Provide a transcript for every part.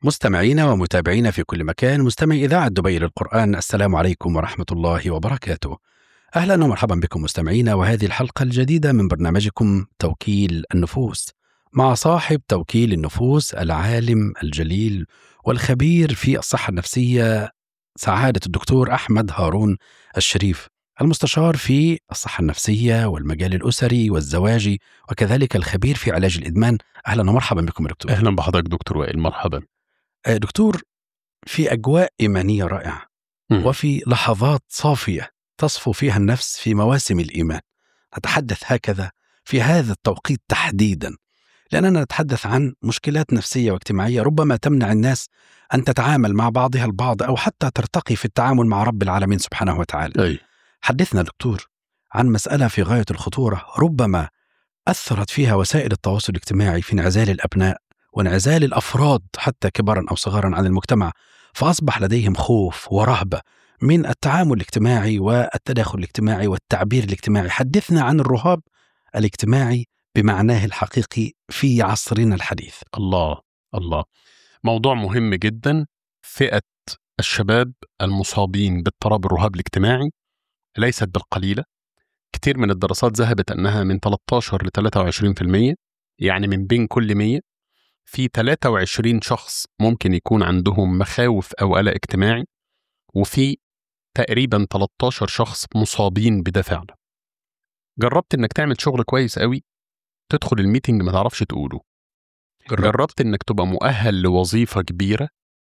مستمعينا ومتابعينا في كل مكان مستمع إذاعة دبي للقرآن السلام عليكم ورحمة الله وبركاته أهلا ومرحبا بكم مستمعينا وهذه الحلقة الجديدة من برنامجكم توكيل النفوس مع صاحب توكيل النفوس العالم الجليل والخبير في الصحة النفسية سعادة الدكتور أحمد هارون الشريف المستشار في الصحة النفسية والمجال الأسري والزواجي وكذلك الخبير في علاج الإدمان أهلا ومرحبا بكم يا دكتور اهلا بحضرتك دكتور وائل مرحبا آه، دكتور في أجواء إيمانية رائعة مم. وفي لحظات صافية تصفو فيها النفس في مواسم الإيمان نتحدث هكذا في هذا التوقيت تحديدا لأننا نتحدث عن مشكلات نفسية واجتماعية ربما تمنع الناس أن تتعامل مع بعضها البعض أو حتى ترتقي في التعامل مع رب العالمين سبحانه وتعالى اي حدثنا دكتور عن مسألة في غاية الخطورة ربما أثرت فيها وسائل التواصل الاجتماعي في انعزال الأبناء وانعزال الأفراد حتى كبارا أو صغارا عن المجتمع فأصبح لديهم خوف ورهبة من التعامل الاجتماعي والتداخل الاجتماعي والتعبير الاجتماعي حدثنا عن الرهاب الاجتماعي بمعناه الحقيقي في عصرنا الحديث الله الله موضوع مهم جدا فئة الشباب المصابين باضطراب الرهاب الاجتماعي ليست بالقليلة كتير من الدراسات ذهبت أنها من 13 ل 23% يعني من بين كل 100 في 23 شخص ممكن يكون عندهم مخاوف أو قلق اجتماعي وفي تقريبا 13 شخص مصابين بده فعلا جربت انك تعمل شغل كويس قوي تدخل الميتنج ما تعرفش تقوله جربت انك تبقى مؤهل لوظيفه كبيره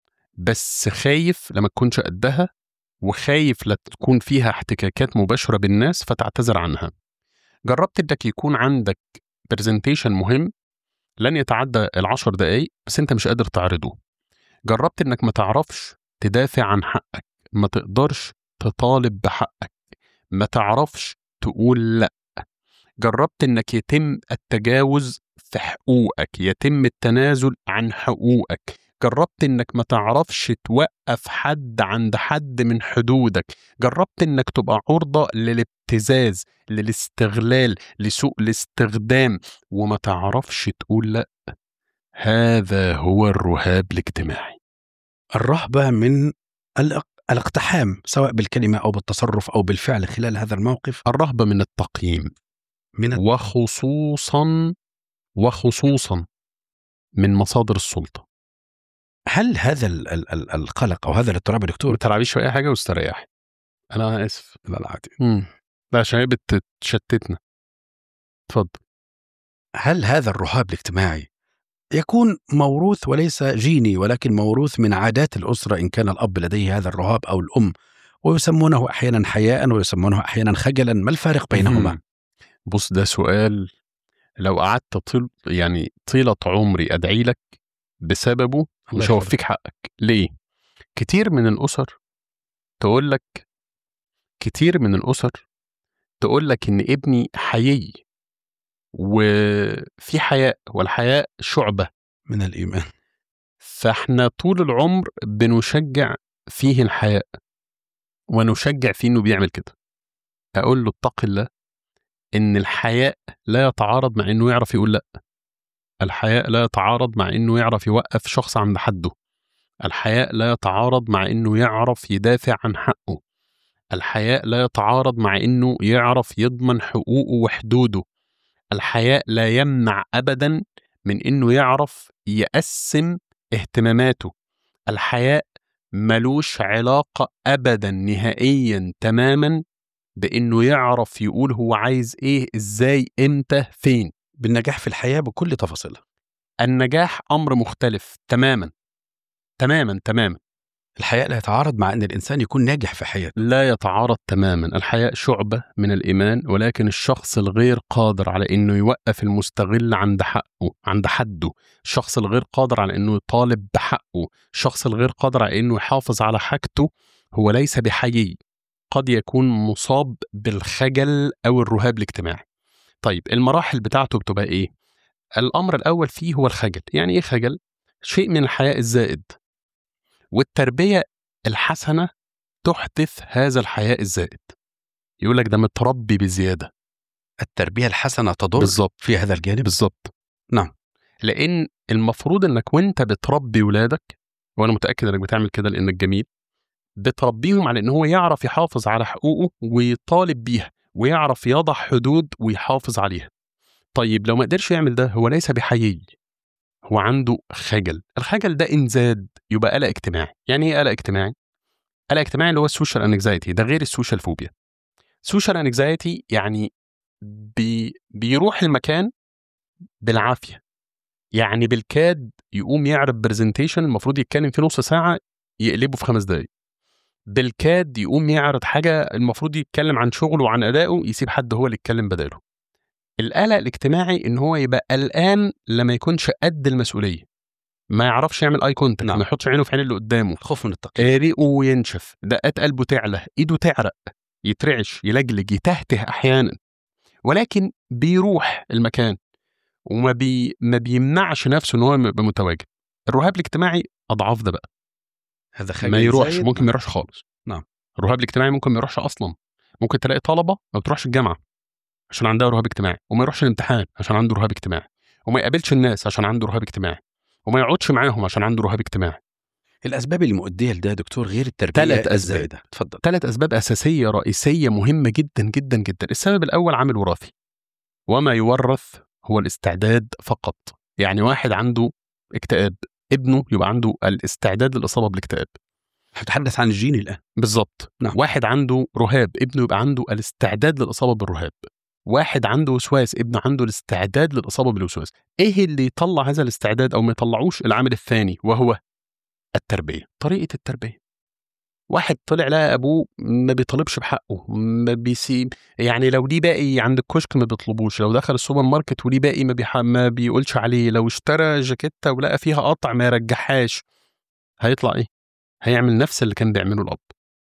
بس خايف لما تكونش قدها وخايف لا تكون فيها احتكاكات مباشره بالناس فتعتذر عنها جربت انك يكون عندك برزنتيشن مهم لن يتعدى العشر دقايق بس انت مش قادر تعرضه جربت انك ما تعرفش تدافع عن حقك ما تقدرش تطالب بحقك ما تعرفش تقول لا جربت انك يتم التجاوز في حقوقك يتم التنازل عن حقوقك جربت انك ما تعرفش توقف حد عند حد من حدودك جربت انك تبقى عرضة للابتزاز للاستغلال لسوء الاستخدام وما تعرفش تقول لا هذا هو الرهاب الاجتماعي الرهبة من الاق- الاقتحام سواء بالكلمة أو بالتصرف أو بالفعل خلال هذا الموقف الرهبة من التقييم من الت- وخصوصا وخصوصا من مصادر السلطة هل هذا ال- ال- ال- القلق أو هذا الاضطراب يا ما دكتور تلعبيش في أي حاجة واستريحي أنا آسف لا لا عادي مم. لا عشان هي بتشتتنا اتفضل هل هذا الرهاب الاجتماعي يكون موروث وليس جيني ولكن موروث من عادات الأسرة إن كان الأب لديه هذا الرهاب أو الأم ويسمونه أحيانا حياء ويسمونه أحيانا خجلا ما الفارق بينهما؟ مم. بص ده سؤال لو قعدت طول يعني طيلة عمري أدعي لك بسببه الله مش يحفظك. هوفيك حقك ليه؟ كتير من الأسر تقول لك كتير من الأسر تقول لك إن ابني حيي وفي حياء والحياء شعبة من الإيمان فاحنا طول العمر بنشجع فيه الحياء ونشجع فيه انه بيعمل كده اقول له اتق الله ان الحياء لا يتعارض مع انه يعرف يقول لا الحياء لا يتعارض مع انه يعرف يوقف شخص عند حده الحياء لا يتعارض مع انه يعرف يدافع عن حقه الحياء لا يتعارض مع انه يعرف يضمن حقوقه وحدوده الحياء لا يمنع ابدا من انه يعرف يقسم اهتماماته الحياء ملوش علاقة أبدا نهائيا تماما بإنه يعرف يقول هو عايز إيه إزاي إمتى فين بالنجاح في الحياة بكل تفاصيلها النجاح أمر مختلف تماما تماما تماما الحياة لا يتعارض مع أن الإنسان يكون ناجح في حياته لا يتعارض تماما الحياء شعبة من الإيمان ولكن الشخص الغير قادر على إنه يوقف المستغل عند حقه عند حده الشخص الغير قادر على إنه يطالب بحقه الشخص الغير قادر على إنه يحافظ على حاجته هو ليس بحيي قد يكون مصاب بالخجل أو الرهاب الاجتماعي طيب المراحل بتاعته بتبقى إيه؟ الأمر الأول فيه هو الخجل يعني إيه خجل؟ شيء من الحياء الزائد والتربية الحسنة تحدث هذا الحياء الزائد يقول لك ده متربي بزيادة التربية الحسنة تضر بالظبط في هذا الجانب بالظبط نعم. لأن المفروض إنك وأنت بتربي ولادك وانا متاكد انك بتعمل كده لانك جميل بتربيهم على ان هو يعرف يحافظ على حقوقه ويطالب بيها ويعرف يضع حدود ويحافظ عليها طيب لو ما قدرش يعمل ده هو ليس بحيي هو عنده خجل الخجل ده ان زاد يبقى قلق اجتماعي يعني ايه قلق اجتماعي قلق اجتماعي اللي هو السوشيال انكزايتي ده غير السوشيال فوبيا سوشيال انكزايتي يعني بي بيروح المكان بالعافيه يعني بالكاد يقوم يعرض برزنتيشن المفروض يتكلم فيه نص ساعه يقلبه في خمس دقايق بالكاد يقوم يعرض حاجه المفروض يتكلم عن شغله وعن ادائه يسيب حد هو اللي يتكلم بداله القلق الاجتماعي ان هو يبقى قلقان لما يكونش قد المسؤوليه ما يعرفش يعمل اي كونتاكت نعم. ما يحطش عينه في عين اللي قدامه الخوف من التقييم آه، ريقه ينشف دقات قلبه تعلى ايده تعرق يترعش يلجلج يتهته احيانا ولكن بيروح المكان وما بي ما بيمنعش نفسه ان هو يبقى متواجد الرهاب الاجتماعي اضعاف ده بقى هذا خجل ما يروحش زايد. ممكن ما يروحش خالص نعم. الرهاب الاجتماعي ممكن ما يروحش اصلا ممكن تلاقي طلبه ما بتروحش الجامعه عشان عندها رهاب اجتماعي وما يروحش الامتحان عشان عنده رهاب اجتماعي وما يقابلش الناس عشان عنده رهاب اجتماعي وما يقعدش معاهم عشان عنده رهاب اجتماعي الاسباب اللي مؤديه لده يا دكتور غير التربيه ثلاث أسباب. الزايده تفضل ثلاث اسباب اساسيه رئيسيه مهمه جدا جدا جدا السبب الاول عامل وراثي وما يورث هو الاستعداد فقط يعني واحد عنده اكتئاب ابنه يبقى عنده الاستعداد للاصابه بالاكتئاب نتحدث عن الجين الان بالظبط نعم. واحد عنده رهاب ابنه يبقى عنده الاستعداد للاصابه بالرهاب واحد عنده وسواس ابنه عنده الاستعداد للاصابه بالوسواس ايه اللي يطلع هذا الاستعداد او ما يطلعوش العامل الثاني وهو التربيه طريقه التربيه واحد طلع لقى ابوه ما بيطالبش بحقه ما بيسيب يعني لو ليه باقي عند الكشك ما بيطلبوش لو دخل السوبر ماركت وليه باقي ما, بيح... ما بيقولش عليه لو اشترى جاكيته ولقى فيها قطع ما يرجعهاش هيطلع ايه هيعمل نفس اللي كان بيعمله الاب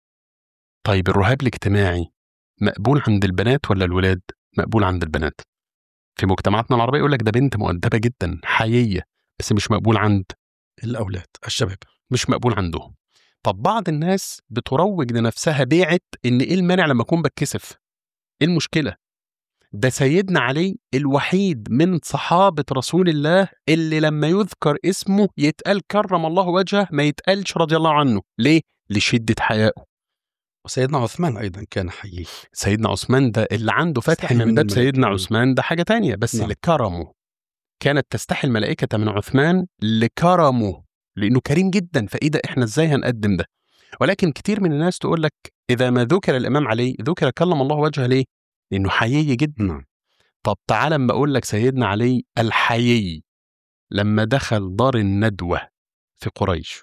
طيب الرهاب الاجتماعي مقبول عند البنات ولا الولاد مقبول عند البنات في مجتمعاتنا العربيه يقول لك ده بنت مؤدبه جدا حييه بس مش مقبول عند الاولاد الشباب مش مقبول عندهم طب بعض الناس بتروج لنفسها بيعه ان ايه المانع لما اكون بتكسف ايه المشكله ده سيدنا علي الوحيد من صحابه رسول الله اللي لما يذكر اسمه يتقال كرم الله وجهه ما يتقالش رضي الله عنه ليه لشده حيائه وسيدنا عثمان ايضا كان حيي سيدنا عثمان ده اللي عنده فتح استحي من من باب الملائكة. سيدنا عثمان ده حاجه تانية بس نعم. لكرمه كانت تستحي الملائكه من عثمان لكرمه لانه كريم جدا فايه ده احنا ازاي هنقدم ده ولكن كتير من الناس تقول لك اذا ما ذكر الامام علي ذكر كلم الله وجهه ليه لانه حيي جدا نعم طب تعالى اما اقول لك سيدنا علي الحيي لما دخل دار الندوه في قريش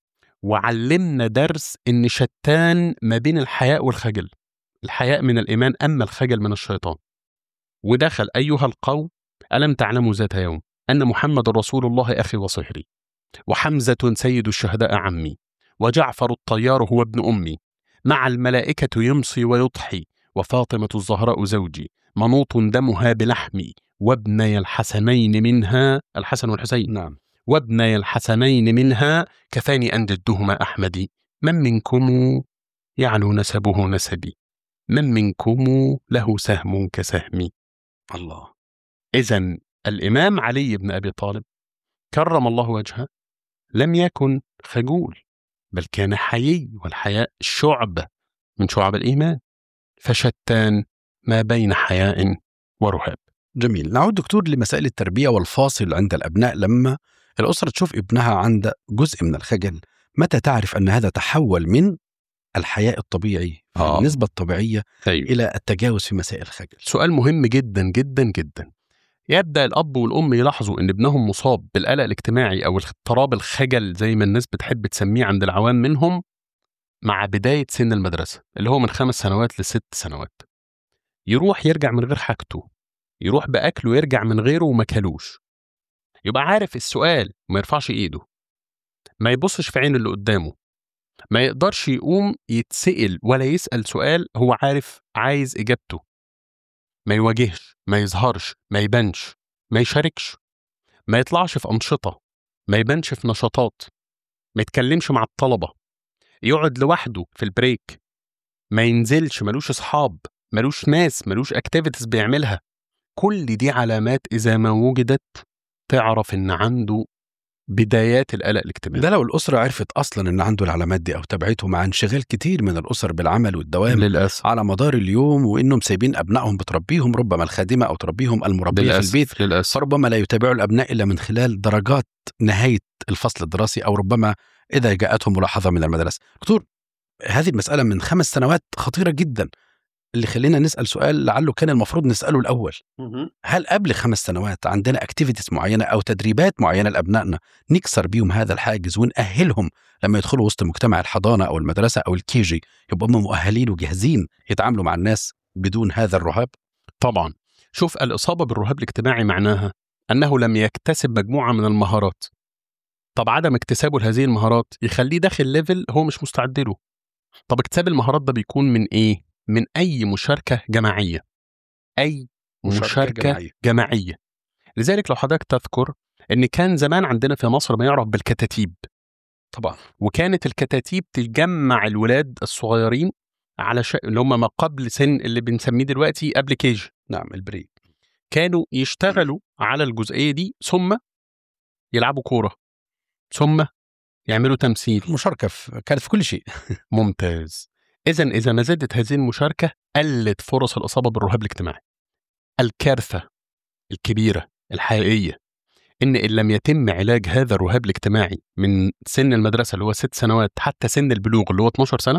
وعلمنا درس ان شتان ما بين الحياء والخجل الحياء من الايمان اما الخجل من الشيطان ودخل ايها القوم الم تعلموا ذات يوم ان محمد رسول الله اخي وصهري وحمزه سيد الشهداء عمي وجعفر الطيار هو ابن امي مع الملائكه يمصي ويضحي وفاطمه الزهراء زوجي منوط دمها بلحمي وابني الحسنين منها الحسن والحسين نعم وابني الحسنين منها كفاني أن جدهما أحمدي من منكم يعلو نسبه نسبي من منكم له سهم كسهمي الله إذا الإمام علي بن أبي طالب كرم الله وجهه لم يكن خجول بل كان حيي والحياء شعبة من شعب الإيمان فشتان ما بين حياء ورهاب جميل نعود دكتور لمسائل التربيه والفاصل عند الابناء لما الاسره تشوف ابنها عند جزء من الخجل متى تعرف ان هذا تحول من الحياء الطبيعي في آه. النسبه الطبيعيه أيوه. الى التجاوز في مسائل الخجل سؤال مهم جدا جدا جدا يبدا الاب والام يلاحظوا ان ابنهم مصاب بالقلق الاجتماعي او اضطراب الخجل زي ما الناس بتحب تسميه عند العوام منهم مع بدايه سن المدرسه اللي هو من خمس سنوات لست سنوات يروح يرجع من غير حاجته يروح باكله يرجع من غيره وما كلوش يبقى عارف السؤال وما يرفعش ايده ما يبصش في عين اللي قدامه ما يقدرش يقوم يتسأل ولا يسأل سؤال هو عارف عايز إجابته ما يواجهش ما يظهرش ما يبانش ما يشاركش ما يطلعش في أنشطة ما يبانش في نشاطات ما يتكلمش مع الطلبة يقعد لوحده في البريك ما ينزلش ملوش أصحاب ملوش ناس ملوش اكتيفيتيز بيعملها كل دي علامات إذا ما وجدت تعرف إن عنده بدايات القلق الاجتماعي ده لو الاسره عرفت اصلا ان عنده العلامات دي او تبعته مع انشغال كتير من الاسر بالعمل والدوام للاسف على مدار اليوم وانهم سايبين ابنائهم بتربيهم ربما الخادمه او تربيهم المربيه في البيت للاسف للاسف فربما لا يتابعوا الابناء الا من خلال درجات نهايه الفصل الدراسي او ربما اذا جاءتهم ملاحظه من المدرسه. دكتور هذه المساله من خمس سنوات خطيره جدا اللي خلينا نسال سؤال لعله كان المفروض نساله الاول هل قبل خمس سنوات عندنا اكتيفيتيز معينه او تدريبات معينه لابنائنا نكسر بيهم هذا الحاجز ونأهلهم لما يدخلوا وسط مجتمع الحضانه او المدرسه او الكيجي يبقوا هم مؤهلين وجاهزين يتعاملوا مع الناس بدون هذا الرهاب؟ طبعا شوف الإصابة بالرهاب الاجتماعي معناها أنه لم يكتسب مجموعة من المهارات طب عدم اكتسابه لهذه المهارات يخليه داخل ليفل هو مش مستعد له طب اكتساب المهارات ده بيكون من إيه؟ من أي مشاركة جماعية أي مشاركة, جماعية. جماعية لذلك لو حضرتك تذكر ان كان زمان عندنا في مصر ما يعرف بالكتاتيب طبعا وكانت الكتاتيب تجمع الولاد الصغيرين على ش... اللي هم ما قبل سن اللي بنسميه دلوقتي قبل كيجي نعم البري كانوا يشتغلوا على الجزئيه دي ثم يلعبوا كوره ثم يعملوا تمثيل المشاركه في كانت في كل شيء ممتاز اذا اذا ما زادت هذه المشاركه قلت فرص الاصابه بالرهاب الاجتماعي الكارثه الكبيره الحقيقيه ان ان لم يتم علاج هذا الرهاب الاجتماعي من سن المدرسه اللي هو ست سنوات حتى سن البلوغ اللي هو 12 سنه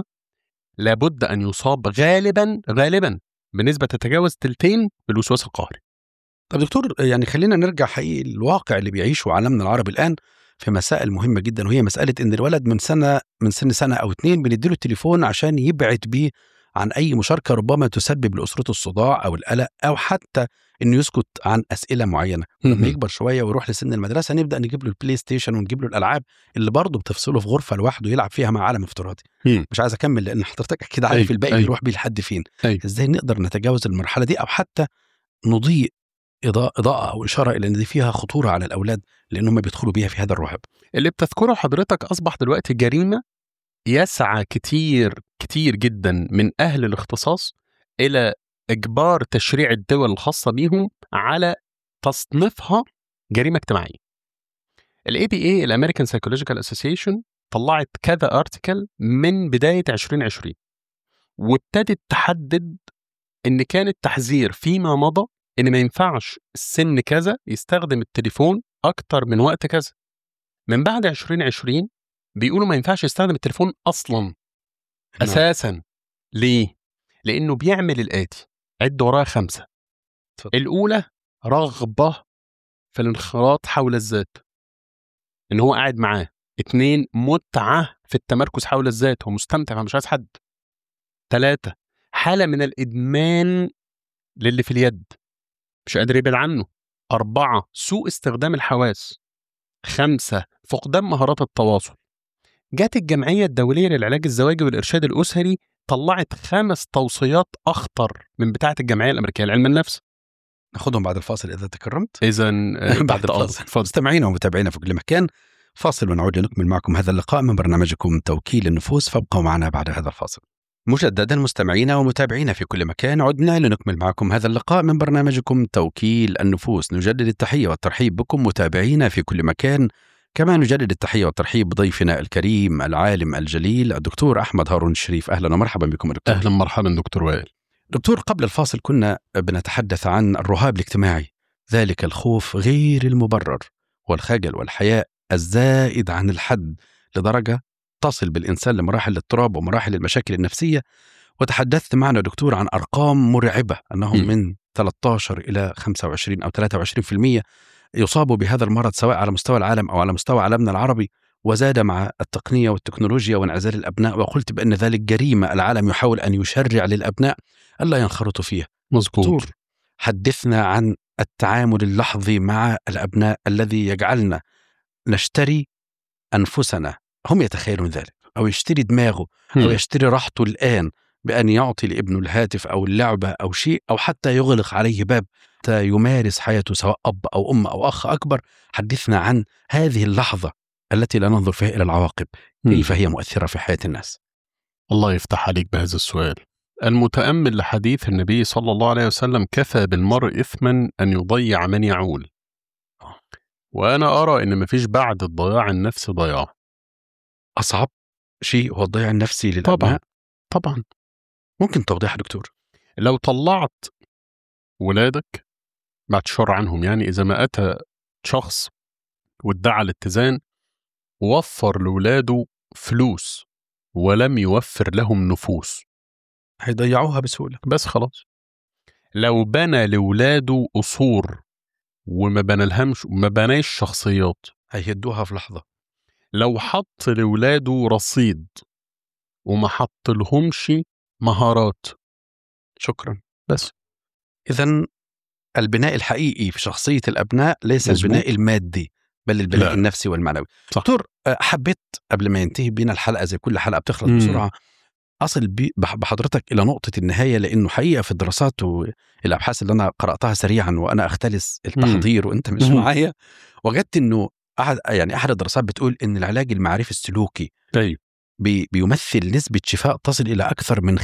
لابد ان يصاب غالبا غالبا بنسبه تتجاوز تلتين بالوسواس القهري طب دكتور يعني خلينا نرجع حقيقي الواقع اللي بيعيشه عالمنا العربي الان في مسائل مهمه جدا وهي مساله ان الولد من سنه من سن سنه او اتنين بنديله التليفون عشان يبعد بيه عن اي مشاركه ربما تسبب لاسرته الصداع او القلق او حتى انه يسكت عن اسئله معينه لما يكبر شويه ويروح لسن المدرسه نبدا نجيب له البلاي ستيشن ونجيب له الالعاب اللي برضه بتفصله في غرفه لوحده يلعب فيها مع عالم افتراضي مم. مش عايز اكمل لان حضرتك اكيد عارف أيوة، الباقي أيوة. يروح بيه لحد فين أيوة. ازاي نقدر نتجاوز المرحله دي او حتى نضيء اضاءه اضاءه او اشاره الى ان دي فيها خطوره على الاولاد لان هم بيدخلوا بيها في هذا الرهاب اللي بتذكره حضرتك اصبح دلوقتي جريمه يسعى كتير كتير جدا من اهل الاختصاص الى اجبار تشريع الدول الخاصه بيهم على تصنيفها جريمه اجتماعيه. الاي بي اي الامريكان سايكولوجيكال اسوسيشن طلعت كذا ارتكل من بدايه 2020 وابتدت تحدد ان كان التحذير فيما مضى ان ما ينفعش السن كذا يستخدم التليفون اكتر من وقت كذا. من بعد 2020 بيقولوا ما ينفعش يستخدم التليفون اصلا نعم. اساسا ليه؟ لانه بيعمل الاتي عد وراها خمسه اتفضل. الاولى رغبه في الانخراط حول الذات ان هو قاعد معاه اتنين متعه في التمركز حول الذات هو مستمتع فمش عايز حد ثلاثة حالة من الإدمان للي في اليد مش قادر يبعد عنه أربعة سوء استخدام الحواس خمسة فقدان مهارات التواصل جات الجمعية الدولية للعلاج الزواجي والإرشاد الأسري طلعت خمس توصيات أخطر من بتاعة الجمعية الأمريكية لعلم النفس ناخدهم بعد الفاصل اذا تكرمت إذا بعد الفاصل مستمعينا ومتابعينا في كل مكان فاصل ونعود لنكمل معكم هذا اللقاء من برنامجكم توكيل النفوس فابقوا معنا بعد هذا الفاصل مجددا مستمعينا ومتابعينا في كل مكان عدنا لنكمل معكم هذا اللقاء من برنامجكم توكيل النفوس نجدد التحية والترحيب بكم متابعينا في كل مكان كما نجدد التحية والترحيب بضيفنا الكريم العالم الجليل الدكتور أحمد هارون الشريف أهلا ومرحبا بكم دكتور أهلا مرحبا دكتور وائل دكتور قبل الفاصل كنا بنتحدث عن الرهاب الاجتماعي ذلك الخوف غير المبرر والخجل والحياء الزائد عن الحد لدرجة تصل بالإنسان لمراحل الاضطراب ومراحل المشاكل النفسية وتحدثت معنا دكتور عن أرقام مرعبة أنهم م. من 13 إلى 25 أو 23% يصابوا بهذا المرض سواء على مستوى العالم أو على مستوى عالمنا العربي وزاد مع التقنية والتكنولوجيا وانعزال الأبناء وقلت بأن ذلك جريمة العالم يحاول أن يشرع للأبناء ألا ينخرطوا فيها مظبوط دكتور حدثنا عن التعامل اللحظي مع الابناء الذي يجعلنا نشتري انفسنا هم يتخيلون ذلك او يشتري دماغه او هم. يشتري راحته الان بان يعطي لابنه الهاتف او اللعبه او شيء او حتى يغلق عليه باب حتى يمارس حياته سواء اب او ام او اخ اكبر حدثنا عن هذه اللحظه التي لا ننظر فيها الى العواقب هم. كيف هي مؤثره في حياه الناس الله يفتح عليك بهذا السؤال المتأمل لحديث النبي صلى الله عليه وسلم كفى بالمرء إثما أن يضيع من يعول وانا ارى ان مفيش بعد الضياع النفسي ضياع اصعب شيء هو الضياع النفسي للابناء طبعا ممكن توضيح يا دكتور لو طلعت ولادك بعد الشر عنهم يعني اذا ما اتى شخص وادعى الاتزان ووفر لولاده فلوس ولم يوفر لهم نفوس هيضيعوها بسهوله بس خلاص لو بنى لولاده قصور وما بنى لهمش ما بناش شخصيات هيهدوها في لحظه لو حط لولاده رصيد وما حط لهمش مهارات شكرا بس اذا البناء الحقيقي في شخصيه الابناء ليس مظبوط. البناء المادي بل البناء لا. النفسي والمعنوي صح. دكتور آه، حبيت قبل ما ينتهي بينا الحلقه زي كل حلقه بتخلص مم. بسرعه اصل بي- بح- بحضرتك الى نقطه النهايه لانه حقيقه في الدراسات والابحاث اللي انا قراتها سريعا وانا اختلس التحضير وانت مش مم. معايا وجدت انه احد يعني احد الدراسات بتقول ان العلاج المعرفي السلوكي ايوه بي بيمثل نسبة شفاء تصل إلى أكثر من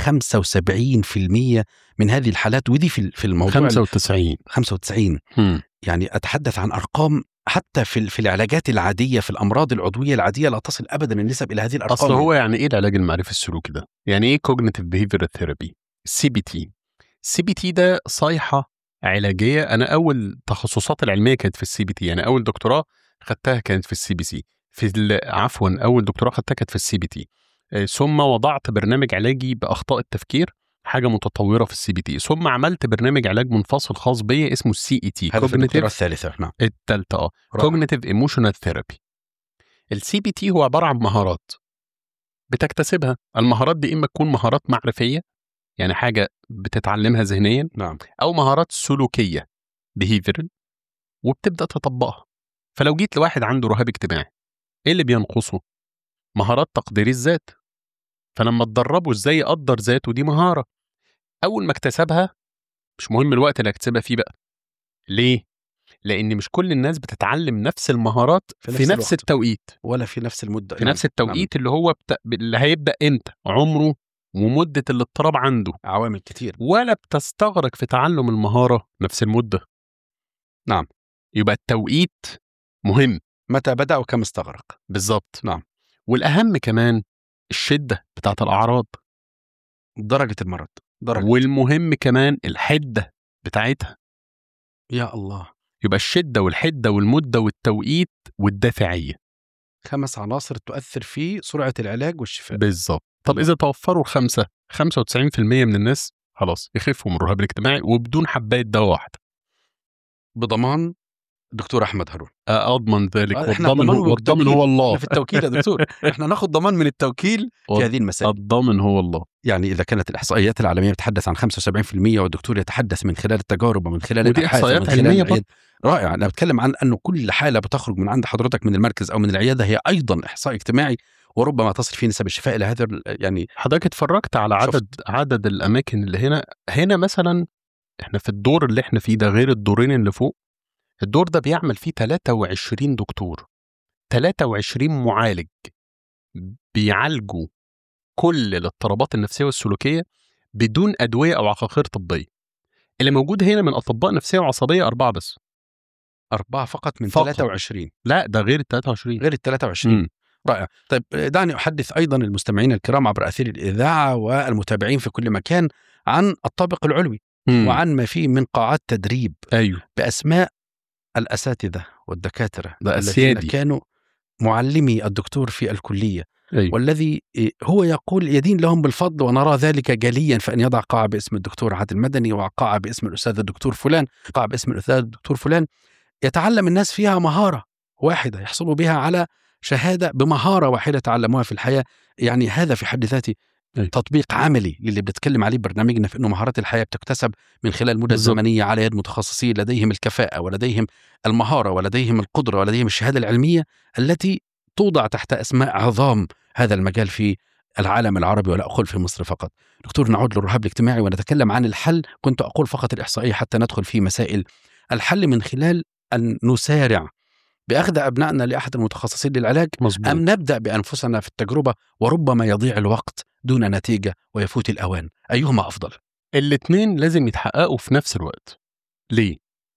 75% من هذه الحالات ودي في في الموضوع 95 95 مم. يعني أتحدث عن أرقام حتى في في العلاجات العادية في الأمراض العضوية العادية لا تصل أبدا النسب إلى هذه الأرقام اصل هو يعني ايه العلاج المعرفي السلوكي ده؟ يعني ايه كوجنيتيف بيهيفير ثيرابي؟ سي بي تي السي بي تي ده صيحه علاجيه انا اول تخصصات العلميه كانت في السي بي تي يعني اول دكتوراه خدتها كانت في السي بي سي في ال- عفوا اول دكتوراه خدتها كانت في السي بي تي آه، ثم وضعت برنامج علاجي باخطاء التفكير حاجه متطوره في السي بي تي ثم عملت برنامج علاج منفصل خاص بيا اسمه السي اي تي هذا في الدكتوراه الثالثة نعم التالتة اه رائع. كوجنيتيف ايموشنال ثيرابي السي بي تي هو عباره عن مهارات بتكتسبها المهارات دي اما تكون مهارات معرفيه يعني حاجه بتتعلمها ذهنيا نعم او مهارات سلوكيه behavioral وبتبدا تطبقها فلو جيت لواحد عنده رهاب اجتماعي ايه اللي بينقصه مهارات تقدير الذات فلما تدربه ازاي يقدر ذاته دي مهاره اول ما اكتسبها مش مهم الوقت اللي هكتسبها فيه بقى ليه لان مش كل الناس بتتعلم نفس المهارات في في نفس نفس, الوقت. التوقيت ولا في نفس المدة في نعم. نفس التوقيت اللي هو بت... اللي هيبدا امتى عمره ومده الاضطراب عنده نعم. عوامل كتير ولا بتستغرق في تعلم المهاره نفس المده نعم. يبقى التوقيت مهم متى بدأ وكم استغرق بالظبط نعم. والاهم كمان الشده بتاعت الاعراض درجة المرض درجة والمهم كمان الحده بتاعتها يا الله يبقى الشده والحده والمده والتوقيت والدافعيه خمس عناصر تؤثر في سرعة العلاج والشفاء بالظبط طب الله. اذا توفروا الخمسه 95% من الناس خلاص يخفوا من الرهاب الاجتماعي وبدون حبايه دواء واحده بضمان الدكتور أحمد هارون اضمن ذلك آه، إحنا والضامن ضمان هو والضامن والتوكيل. هو الله احنا في التوكيل يا دكتور احنا ناخد ضمان من التوكيل في هذه المسائل الضامن هو الله يعني اذا كانت الاحصائيات العالميه بتتحدث عن 75% والدكتور يتحدث من خلال التجارب ومن خلال ودي الابحاث إحصائيات ومن خلال علمية العيادة. رائع انا بتكلم عن انه كل حاله بتخرج من عند حضرتك من المركز او من العياده هي ايضا احصاء اجتماعي وربما تصل فيه نسب الشفاء الى هذا ال- يعني حضرتك اتفرجت على شفت. عدد عدد الاماكن اللي هنا هنا مثلا احنا في الدور اللي احنا فيه ده غير الدورين اللي فوق الدور ده بيعمل فيه 23 دكتور 23 معالج بيعالجوا كل الاضطرابات النفسيه والسلوكيه بدون ادويه او عقاقير طبيه اللي موجود هنا من اطباء نفسيه وعصبيه اربعه بس اربعه فقط من فقط. 23 لا ده غير ال 23 غير ال 23 مم. رائع طيب دعني احدث ايضا المستمعين الكرام عبر اثير الاذاعه والمتابعين في كل مكان عن الطابق العلوي مم. وعن ما فيه من قاعات تدريب ايوه باسماء الاساتذه والدكاتره ده الذين أسيادي. كانوا معلمي الدكتور في الكليه ايوه والذي هو يقول يدين لهم بالفضل ونرى ذلك جليا فان يضع قاعه باسم الدكتور عادل مدني وقاعه باسم الاستاذ الدكتور فلان قاعه باسم الاستاذ الدكتور فلان يتعلم الناس فيها مهاره واحده يحصلوا بها على شهاده بمهاره واحده تعلموها في الحياه يعني هذا في حد ذاته أي. تطبيق عملي للي بنتكلم عليه برنامجنا في انه مهارات الحياه بتكتسب من خلال مدة بالظبط. زمنيه على يد متخصصين لديهم الكفاءه ولديهم المهاره ولديهم القدره ولديهم الشهاده العلميه التي توضع تحت اسماء عظام هذا المجال في العالم العربي ولا اقول في مصر فقط. دكتور نعود للرهاب الاجتماعي ونتكلم عن الحل، كنت اقول فقط الاحصائيه حتى ندخل في مسائل الحل من خلال ان نسارع باخذ ابنائنا لاحد المتخصصين للعلاج مظبوط ام نبدا بانفسنا في التجربه وربما يضيع الوقت دون نتيجه ويفوت الاوان، ايهما افضل؟ الاتنين لازم يتحققوا في نفس الوقت ليه؟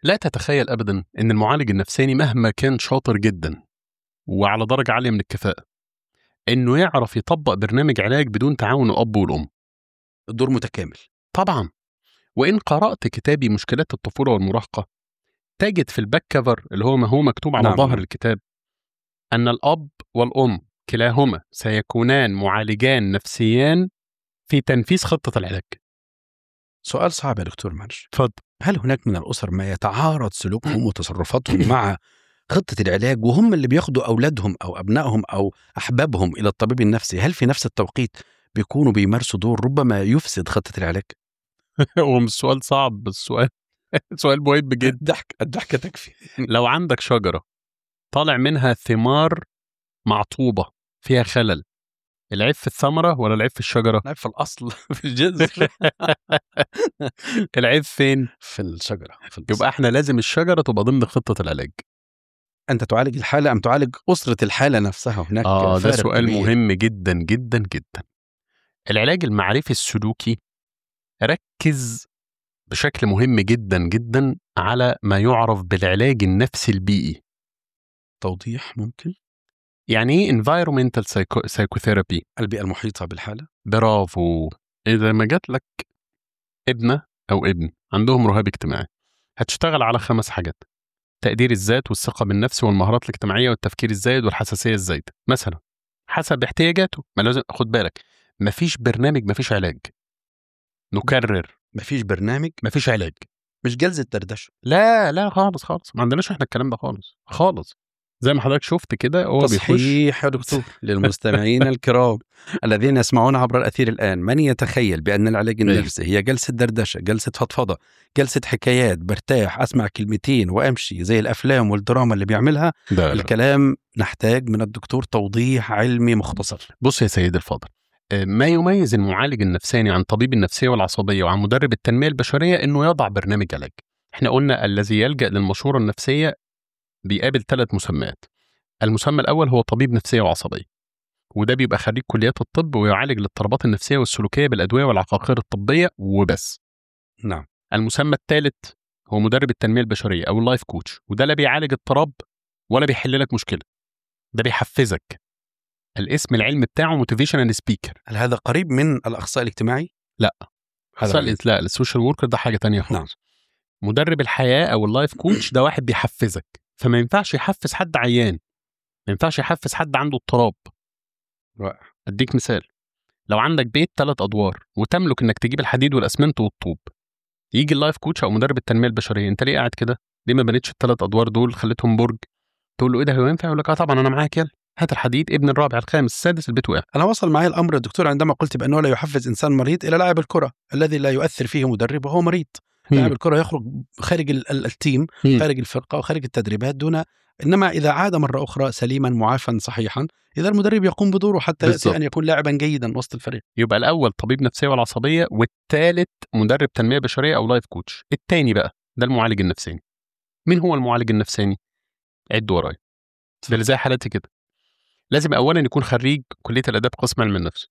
لا تتخيل ابدا ان المعالج النفساني مهما كان شاطر جدا وعلى درجه عاليه من الكفاءه انه يعرف يطبق برنامج علاج بدون تعاون الاب والام الدور متكامل طبعا وان قرات كتابي مشكلات الطفوله والمراهقه تجد في الباك كفر اللي هو ما هو مكتوب على نعم. ظهر الكتاب ان الاب والام كلاهما سيكونان معالجان نفسيان في تنفيذ خطه العلاج سؤال صعب يا دكتور معلش اتفضل هل هناك من الاسر ما يتعارض سلوكهم وتصرفاتهم مع خطه العلاج وهم اللي بياخدوا اولادهم او ابنائهم او احبابهم الى الطبيب النفسي هل في نفس التوقيت بيكونوا بيمارسوا دور ربما يفسد خطه العلاج هو مش سؤال صعب بس سؤال سؤال مهم جدا الضحك الضحكه تكفي لو عندك شجره طالع منها ثمار معطوبه فيها خلل العيب في الثمره ولا العيب في الشجره نعم في الاصل في الجذر العيب فين في الشجره في الأصل. يبقى احنا لازم الشجره تبقى ضمن خطه العلاج انت تعالج الحاله ام تعالج اسره الحاله نفسها هناك اه ده فارق سؤال كبير. مهم جدا جدا جدا العلاج المعرفي السلوكي ركز بشكل مهم جدا جدا على ما يعرف بالعلاج النفسي البيئي توضيح ممكن يعني ايه environmental psycho- psychotherapy البيئه المحيطه بالحاله برافو اذا ما جات لك ابنه او ابن عندهم رهاب اجتماعي هتشتغل على خمس حاجات تقدير الذات والثقه بالنفس والمهارات الاجتماعيه والتفكير الزايد والحساسيه الزايده مثلا حسب احتياجاته ما لازم خد بالك مفيش برنامج مفيش علاج نكرر مفيش برنامج مفيش علاج مش جلسه دردشه لا لا خالص خالص ما عندناش احنا الكلام ده خالص خالص زي ما حضرتك شفت كده هو بيخش تصحيح يا دكتور للمستمعين الكرام الذين يسمعون عبر الأثير الآن من يتخيل بأن العلاج أيوة. النفسي هي جلسة دردشة جلسة فضفضة جلسة حكايات برتاح أسمع كلمتين وأمشي زي الأفلام والدراما اللي بيعملها ده لا. الكلام نحتاج من الدكتور توضيح علمي مختصر بص يا سيدي الفاضل آه، ما يميز المعالج النفساني عن طبيب النفسيه والعصبيه وعن مدرب التنميه البشريه انه يضع برنامج علاج احنا قلنا الذي يلجا للمشوره النفسيه بيقابل ثلاث مسميات المسمى الاول هو طبيب نفسيه وعصبيه وده بيبقى خريج كليات الطب ويعالج الاضطرابات النفسيه والسلوكيه بالادويه والعقاقير الطبيه وبس نعم المسمى الثالث هو مدرب التنميه البشريه او اللايف كوتش وده لا بيعالج اضطراب ولا بيحل لك مشكله ده بيحفزك الاسم العلمي بتاعه موتيفيشنال سبيكر هل هذا قريب من الأخصائي الاجتماعي؟ لا. هذا سأل غير. لا السوشيال وركر ده حاجه تانية نعم. خالص مدرب الحياه او اللايف كوتش ده واحد بيحفزك فما ينفعش يحفز حد عيان ما ينفعش يحفز حد عنده اضطراب رائع اديك مثال لو عندك بيت ثلاث ادوار وتملك انك تجيب الحديد والاسمنت والطوب يجي اللايف كوتش او مدرب التنميه البشريه انت ليه قاعد كده ليه ما بنيتش الثلاث ادوار دول خليتهم برج تقول له ايه ده هو ينفع يقول لك اه طبعا انا معاك يلا هات الحديد ابن الرابع الخامس السادس البيت وقع أنا وصل معي الأمر يا دكتور عندما قلت بأنه لا يحفز إنسان مريض إلى لاعب الكرة الذي لا يؤثر فيه مدرب وهو مريض لاعب الكرة يخرج خارج ال- ال- التيم مم. خارج الفرقة وخارج التدريبات دون إنما إذا عاد مرة أخرى سليما معافا صحيحا إذا المدرب يقوم بدوره حتى بالظبط. يأتي أن يكون لاعبا جيدا وسط الفريق يبقى الاول طبيب نفسيه والعصبيه والثالث مدرب تنميه بشريه او لايف كوتش الثاني بقى ده المعالج النفساني مين هو المعالج النفساني عد ورايا ده اللي زي حالتي كده لازم اولا يكون خريج كليه الاداب قسم علم النفس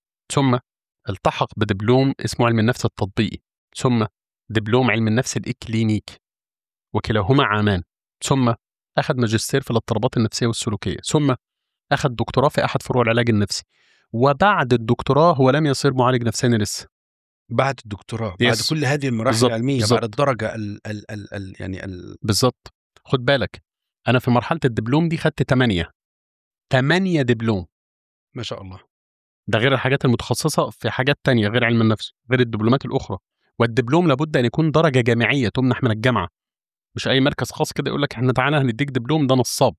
ثم التحق بدبلوم اسمه علم النفس التطبيقي ثم دبلوم علم النفس الاكلينيكي وكلاهما عامان ثم اخذ ماجستير في الاضطرابات النفسيه والسلوكيه ثم اخذ دكتوراه في احد فروع العلاج النفسي وبعد الدكتوراه هو لم يصير معالج نفساني لسه بعد الدكتوراه بعد Yes. كل هذه المراحل بالظبط، العلمية بالظبط. بعد الدرجة ال ال ال ال يعني ال بالظبط خد بالك انا في مرحله الدبلوم دي خدت 8 8 دبلوم ما شاء الله ده غير الحاجات المتخصصه في حاجات تانية غير علم النفس غير الدبلومات الاخرى والدبلوم لابد ان يكون درجه جامعيه تمنح من الجامعه مش اي مركز خاص كده يقول لك احنا تعالى هنديك دبلوم ده نصاب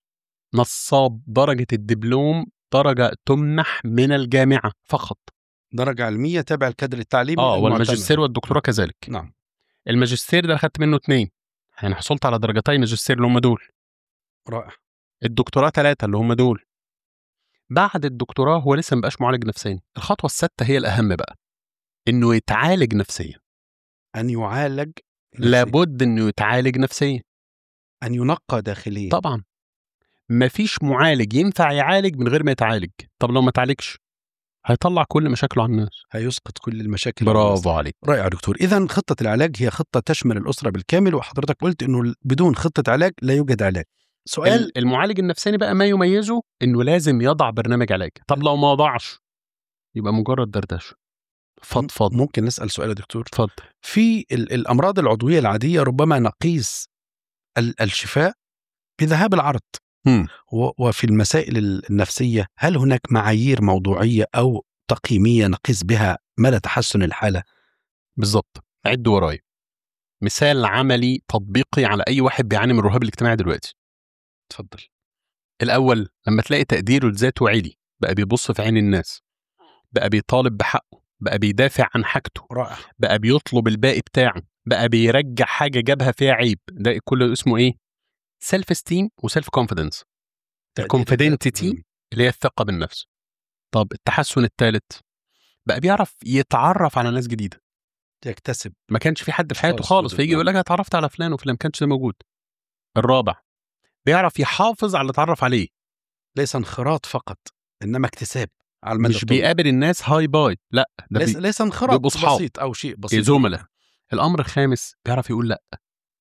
نصاب درجه الدبلوم درجه تمنح من الجامعه فقط درجة علمية تابع الكادر التعليمي اه المعتمد. والماجستير والدكتوراه كذلك نعم الماجستير ده خدت منه اثنين يعني حصلت على درجتي ماجستير اللي هم دول رائع الدكتوراه ثلاثة اللي هم دول بعد الدكتوراه هو لسه مبقاش معالج نفساني الخطوة السادسة هي الأهم بقى إنه يتعالج نفسيا أن يعالج نفسياً. لابد إنه يتعالج نفسيا أن ينقى داخليا طبعا مفيش معالج ينفع يعالج من غير ما يتعالج طب لو ما تعالجش هيطلع كل مشاكله على الناس هيسقط كل المشاكل على الناس. برافو عليك رائع دكتور اذا خطه العلاج هي خطه تشمل الاسره بالكامل وحضرتك قلت انه بدون خطه علاج لا يوجد علاج سؤال ال- المعالج النفساني بقى ما يميزه انه لازم يضع برنامج علاج طب لو ما وضعش يبقى مجرد دردشه فضفض ممكن نسال سؤال يا دكتور اتفضل في ال- الامراض العضويه العاديه ربما نقيس ال- الشفاء بذهاب العرض مم. و- وفي المسائل ال- النفسيه هل هناك معايير موضوعيه او تقييميه نقيس بها مدى تحسن الحاله بالظبط عد ورايا مثال عملي تطبيقي على اي واحد بيعاني من الرهاب الاجتماعي دلوقتي اتفضل الاول لما تلاقي تقديره لذاته عالي بقى بيبص في عين الناس بقى بيطالب بحقه بقى بيدافع عن حاجته رائع بقى بيطلب الباقي بتاعه بقى بيرجع حاجه جابها فيها عيب ده كله اسمه ايه سيلف استيم وسيلف كونفيدنس الكونفيدنتي مم. اللي هي الثقه بالنفس طب التحسن الثالث بقى بيعرف يتعرف على ناس جديده يكتسب ما كانش في حد في حياته خالص خالص وجود فيجي يقول لك أنا اتعرفت على فلان وفلان ما كانش ده موجود الرابع بيعرف يحافظ على اللي اتعرف عليه ليس انخراط فقط انما اكتساب على المدى مش الطويل. بيقابل الناس هاي باي لا ده ليس بي... ليس انخراط بيبقوا صحاب. بسيط او شيء بسيط زملاء الامر الخامس بيعرف يقول لا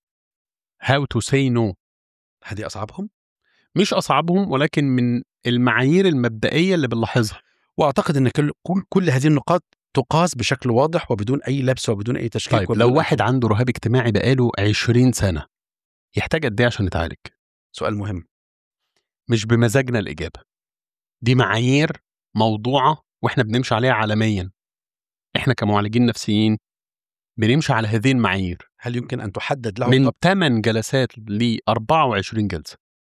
هاو تو سي نو هذه اصعبهم مش اصعبهم ولكن من المعايير المبدئيه اللي بنلاحظها واعتقد ان كل كل, كل هذه النقاط تقاس بشكل واضح وبدون اي لبس وبدون اي تشكيك طيب وبدون لو أي واحد عنده رهاب اجتماعي بقاله 20 سنه يحتاج قد ايه عشان يتعالج سؤال مهم مش بمزاجنا الاجابه دي معايير موضوعه واحنا بنمشي عليها عالميا احنا كمعالجين نفسيين بنمشي على هذه المعايير هل يمكن ان تحدد له من طب 8 جلسات ل 24 جلسه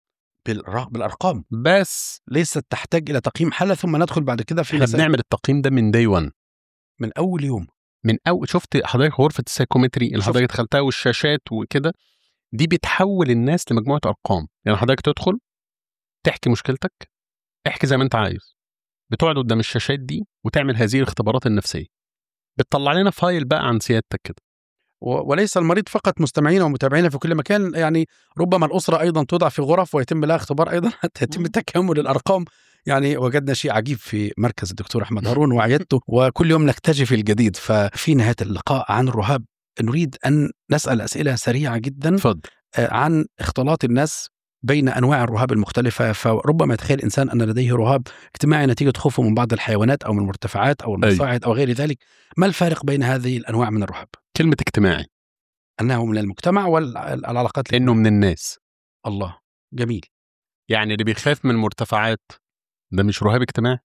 بالر- بالارقام بس ليست تحتاج الى تقييم حاله ثم ندخل بعد كده في احنا مسائل بنعمل التقييم ده من داي 1 من اول يوم من اول شفت حضرتك غرفه السايكومتري اللي شفت. حضرتك دخلتها والشاشات وكده دي بتحول الناس لمجموعه ارقام يعني حضرتك تدخل تحكي مشكلتك احكي زي ما انت عايز بتقعد قدام الشاشات دي وتعمل هذه الاختبارات النفسيه بتطلع لنا فايل بقى عن سيادتك كده و- وليس المريض فقط مستمعينا ومتابعينا في كل مكان يعني ربما الاسره ايضا توضع في غرف ويتم لها اختبار ايضا حتى يتم مم. تكامل الارقام يعني وجدنا شيء عجيب في مركز الدكتور احمد هارون وعيادته وكل يوم نكتشف الجديد ففي نهايه اللقاء عن الرهاب نريد ان نسال اسئله سريعه جدا اتفضل آه، عن اختلاط الناس بين انواع الرهاب المختلفه فربما يتخيل الانسان ان لديه رهاب اجتماعي نتيجه خوفه من بعض الحيوانات او من المرتفعات او المصاعد او غير ذلك ما الفارق بين هذه الانواع من الرهاب كلمه اجتماعي انه من المجتمع والعلاقات انه من الناس الله جميل يعني اللي بيخاف من المرتفعات ده مش رهاب اجتماعي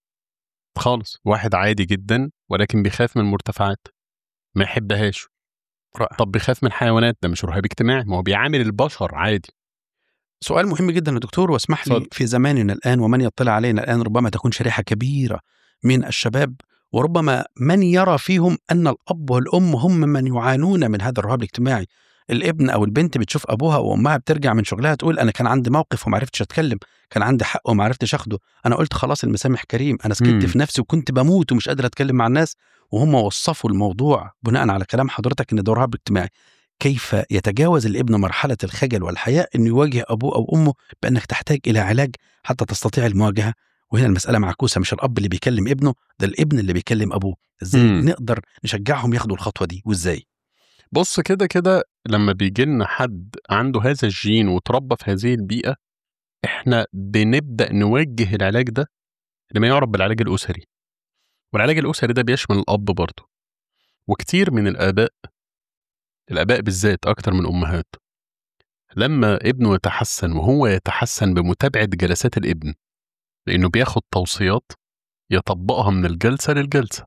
خالص واحد عادي جدا ولكن بيخاف من المرتفعات ما يحبهاش رائع طب بيخاف من الحيوانات ده مش رهاب اجتماعي ما هو بيعامل البشر عادي سؤال مهم جدا يا دكتور واسمح لي اتفضل. في زماننا الان ومن يطلع علينا الان ربما تكون شريحه كبيره من الشباب وربما من يرى فيهم ان الاب والام هم من يعانون من هذا الرهاب الاجتماعي الابن او البنت بتشوف ابوها وامها بترجع من شغلها تقول انا كان عندي موقف وما عرفتش اتكلم كان عندي حق وما عرفتش اخده انا قلت خلاص المسامح كريم انا سكت مم. في نفسي وكنت بموت ومش قادر اتكلم مع الناس وهم وصفوا الموضوع بناء على كلام حضرتك ان ده رهاب اجتماعي كيف يتجاوز الابن مرحله الخجل والحياء انه يواجه ابوه او امه بانك تحتاج الى علاج حتى تستطيع المواجهه وهنا المساله معكوسه مش الاب اللي بيكلم ابنه ده الابن اللي بيكلم ابوه ازاي مم. نقدر نشجعهم ياخدوا الخطوه دي وازاي بص كده كده لما بيجي لنا حد عنده هذا الجين وتربى في هذه البيئة احنا بنبدأ نوجه العلاج ده لما يعرف بالعلاج الأسري والعلاج الأسري ده بيشمل الأب برضه وكتير من الآباء الآباء بالذات أكتر من الأمهات لما ابنه يتحسن وهو يتحسن بمتابعة جلسات الابن لأنه بياخد توصيات يطبقها من الجلسة للجلسة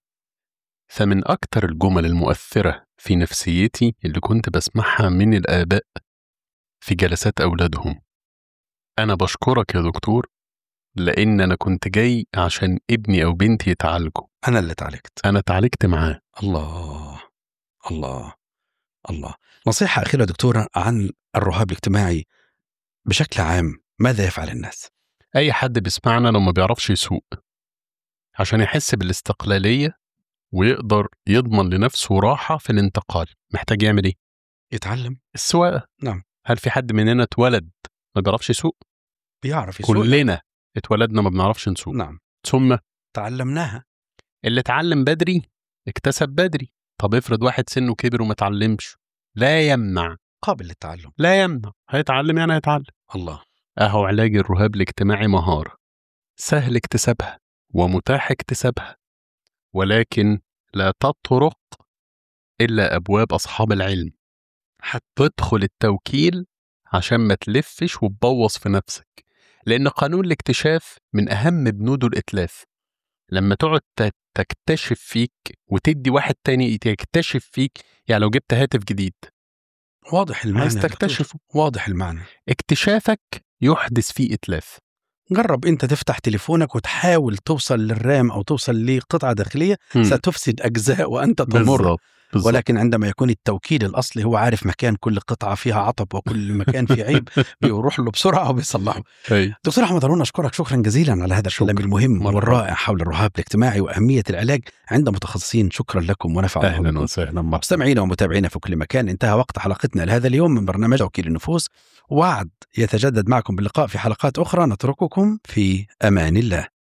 فمن أكتر الجمل المؤثرة في نفسيتي اللي كنت بسمعها من الآباء في جلسات أولادهم أنا بشكرك يا دكتور لأن أنا كنت جاي عشان ابني أو بنتي يتعالجوا انا اللي اتعالجت أنا اتعالجت معاه الله الله الله نصيحه اخيره دكتوره عن الرهاب الاجتماعي بشكل عام ماذا يفعل الناس أي حد بيسمعنا لو ما بيعرفش يسوق عشان يحس بالاستقلالية ويقدر يضمن لنفسه راحة في الانتقال محتاج يعمل إيه؟ يتعلم السواقة نعم. هل في حد مننا اتولد ما بيعرفش يسوق؟ بيعرف يسوق كلنا اتولدنا ما بنعرفش نسوق نعم ثم تعلمناها اللي اتعلم بدري اكتسب بدري طب افرض واحد سنه كبر وما اتعلمش لا يمنع قابل للتعلم لا يمنع هيتعلم يعني هيتعلم الله اهو علاج الرهاب الاجتماعي مهارة سهل اكتسابها ومتاح اكتسابها ولكن لا تطرق إلا أبواب أصحاب العلم هتدخل التوكيل عشان ما تلفش وتبوظ في نفسك لأن قانون الاكتشاف من أهم بنوده الإتلاف لما تقعد ت- تكتشف فيك وتدي واحد تاني يكتشف فيك يعني لو جبت هاتف جديد واضح المعنى عايز يا دكتور. تكتشفه واضح المعنى اكتشافك يحدث فيه إتلاف جرب انت تفتح تليفونك وتحاول توصل للرام او توصل لقطعه داخليه مم. ستفسد اجزاء وانت تمر بالظبط بالظبط. ولكن عندما يكون التوكيل الاصلي هو عارف مكان كل قطعه فيها عطب وكل مكان فيه عيب بيروح له بسرعه وبيصلحه أي. دكتور احمد هارون اشكرك شكرا جزيلا على هذا الكلام شكراً. المهم مرة والرائع حول الرهاب الاجتماعي واهميه العلاج عند متخصصين شكرا لكم ونفع الله أهلا بكم. وسهلا مرحبا مستمعينا ومتابعينا في كل مكان انتهى وقت حلقتنا لهذا اليوم من برنامج توكيل النفوس وعد يتجدد معكم باللقاء في حلقات اخرى نترككم في امان الله